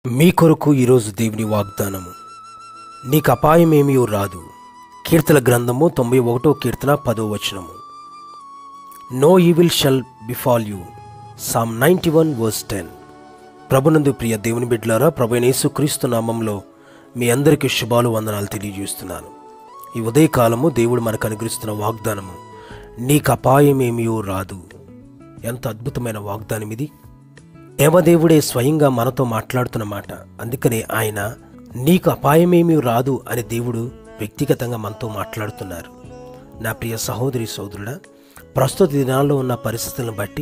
మీ కొరకు ఈరోజు దేవుని వాగ్దానము నీకు అపాయమేమీ రాదు కీర్తన గ్రంథము తొంభై ఒకటో కీర్తన పదో వచనము no evil shall befall you psalm ninety one verse ten ప్రభునందు ప్రియ దేవుని బిడ్డలారా ప్రభు యేసుక్రీస్తు నామంలో మీ అందరికీ శుభాలు వందనాలు తెలియజేస్తున్నాను ఈ ఉదయకాలము దేవుడు మనకు అనుగ్రహిస్తున్న వాగ్దానము నీకు అపాయమేమీ రాదు ఎంత అద్భుతమైన వాగ్దానం ఇది దేవదేవుడే స్వయంగా మనతో మాట్లాడుతున్న మాట అందుకనే ఆయన నీకు అపాయమేమీ రాదు అని దేవుడు వ్యక్తిగతంగా మనతో మాట్లాడుతున్నారు నా ప్రియ సహోదరి సోదరుడా ప్రస్తుత దినాల్లో ఉన్న పరిస్థితులను బట్టి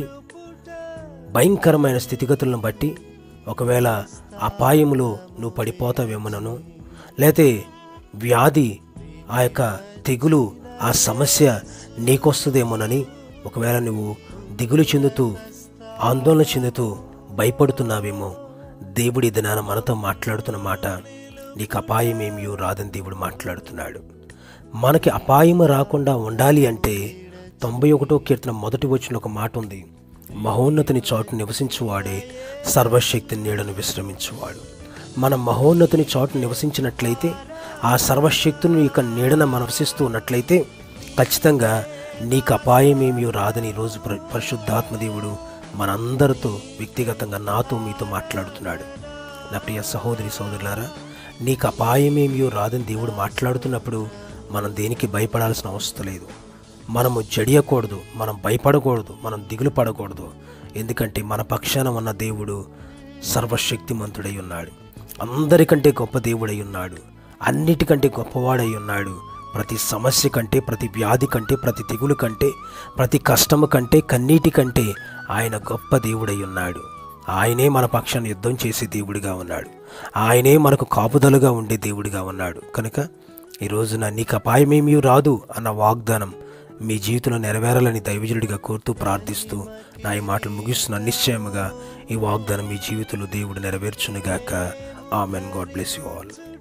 భయంకరమైన స్థితిగతులను బట్టి ఒకవేళ అపాయములో నువ్వు పడిపోతావేమోనను లేతే వ్యాధి ఆ యొక్క తెగులు ఆ సమస్య నీకొస్తుందేమోనని ఒకవేళ నువ్వు దిగులు చెందుతూ ఆందోళన చెందుతూ భయపడుతున్నావేమో దేవుడి దినాన మనతో మాట్లాడుతున్న మాట నీకు అపాయమేమీ రాదని దేవుడు మాట్లాడుతున్నాడు మనకి అపాయం రాకుండా ఉండాలి అంటే తొంభై ఒకటో కీర్తన మొదటి వచ్చిన ఒక మాట ఉంది మహోన్నతిని చోటు నివసించువాడే సర్వశక్తి నీడను విశ్రమించువాడు మనం మహోన్నతిని చోటు నివసించినట్లయితే ఆ సర్వశక్తుని ఇక నీడన మనవసిస్తూ ఉన్నట్లయితే ఖచ్చితంగా నీకు అపాయమేమీ రాదని ఈరోజు ప్ర- పరిశుద్ధాత్మ దేవుడు మనందరితో వ్యక్తిగతంగా నాతో మీతో మాట్లాడుతున్నాడు నా ప్రియ సహోదరి సహోదరులారా నీకు అపాయమేమీ రాదని దేవుడు మాట్లాడుతున్నప్పుడు మనం దేనికి భయపడాల్సిన అవసరం లేదు మనము జడియకూడదు మనం భయపడకూడదు మనం దిగులు పడకూడదు ఎందుకంటే మన పక్షాన ఉన్న దేవుడు సర్వశక్తిమంతుడై ఉన్నాడు అందరికంటే గొప్ప దేవుడై ఉన్నాడు అన్నిటికంటే గొప్పవాడై ఉన్నాడు ప్రతి సమస్య కంటే ప్రతి వ్యాధి కంటే ప్రతి తెగులు కంటే ప్రతి కష్టము కంటే కన్నీటి కంటే ఆయన గొప్ప దేవుడై ఉన్నాడు ఆయనే మన పక్షాన్ని యుద్ధం చేసే దేవుడిగా ఉన్నాడు ఆయనే మనకు కాపుదలుగా ఉండే దేవుడిగా ఉన్నాడు కనుక ఈ రోజున నీకు అపాయమేమీ రాదు అన్న వాగ్దానం మీ జీవితంలో నెరవేరాలని దైవజనుడిగా కోరుతూ ప్రార్థిస్తూ నా ఈ మాటలు ముగిస్తున్న నిశ్చయముగా ఈ వాగ్దానం మీ జీవితంలో దేవుడు నెరవేర్చునుగాక amen God bless you all